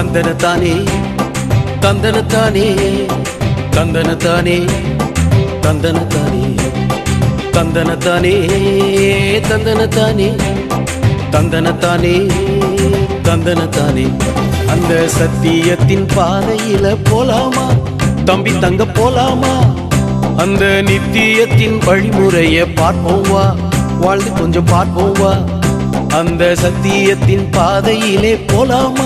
தந்தனத்தானே தந்தனத்தானே தந்தனத்தானே தந்தனத்தானே தந்தனத்தானே தந்தனத்தானே தந்தனத்தானே தந்தனத்தானே அந்த சத்தியத்தின் பாதையில போலாமா தம்பி தங்க போலாமா அந்த நித்தியத்தின் வழிமுறைய பார்ப்போம் வா வாழ்ந்து கொஞ்சம் பார்ப்போம் வா அந்த சத்தியத்தின் பாதையிலே போலாமா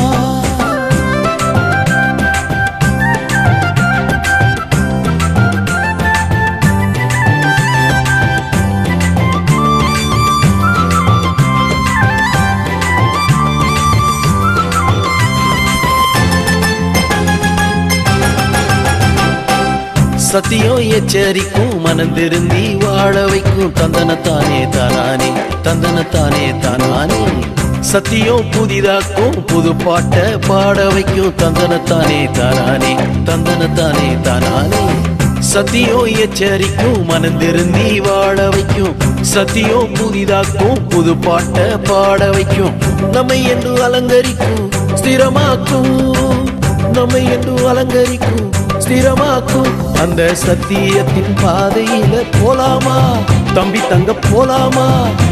சத்தியம் எச்சரிக்கும் மனம் திருந்தி வாழ வைக்கும் தந்தனத்தானே தானானே தந்தனத்தானே தானானே சத்தியம் புதிதாக்கும் புது பாட்ட பாட வைக்கும் தந்தனத்தானே தானானே தந்தனத்தானே தானானே சத்தியம் எச்சரிக்கும் மனம் திருந்தி வாழ வைக்கும் சத்தியம் புதிதாக்கும் புது பாட்ட பாட வைக்கும் நம்மை என்று அலங்கரிக்கும் ஸ்திரமாக்கும் நம்மை என்று அலங்கரிக்கும் ஸ்திரமாக்கும் அந்த சத்தியத்தின் பாதையில போலாமா தம்பி தங்க போலாமா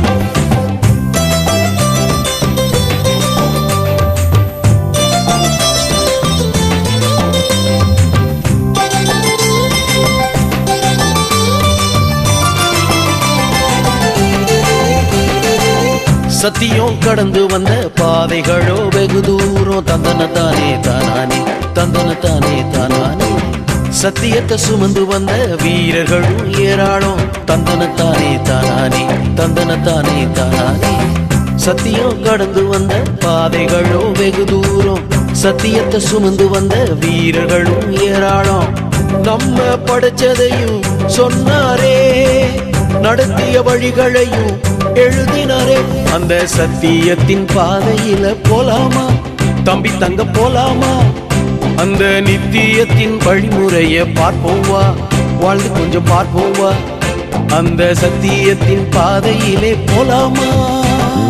சத்தியம் கடந்து வந்த பாதைகளோ வெகு தூரம் தந்தனத்தானே தானானே தந்தனத்தானே தானானே சத்தியத்தை சுமந்து வந்த வீரர்களும் ஏராளம் தந்தனத்தானே தானானே தந்தனத்தானே தானானே சத்தியம் கடந்து வந்த பாதைகளோ வெகு தூரம் சத்தியத்தை சுமந்து வந்த வீரர்களும் ஏராளம் நம்ம படைச்சதையும் சொன்னாரே நடத்திய வழிகளையும் எழுதினாரே அந்த சத்தியத்தின் பாதையில போலாமா தம்பி தங்க போலாமா அந்த நித்தியத்தின் வழிமுறைய பார்ப்போம் வா வாழ்ந்து கொஞ்சம் பார்ப்போம் வா அந்த சத்தியத்தின் பாதையிலே போலாமா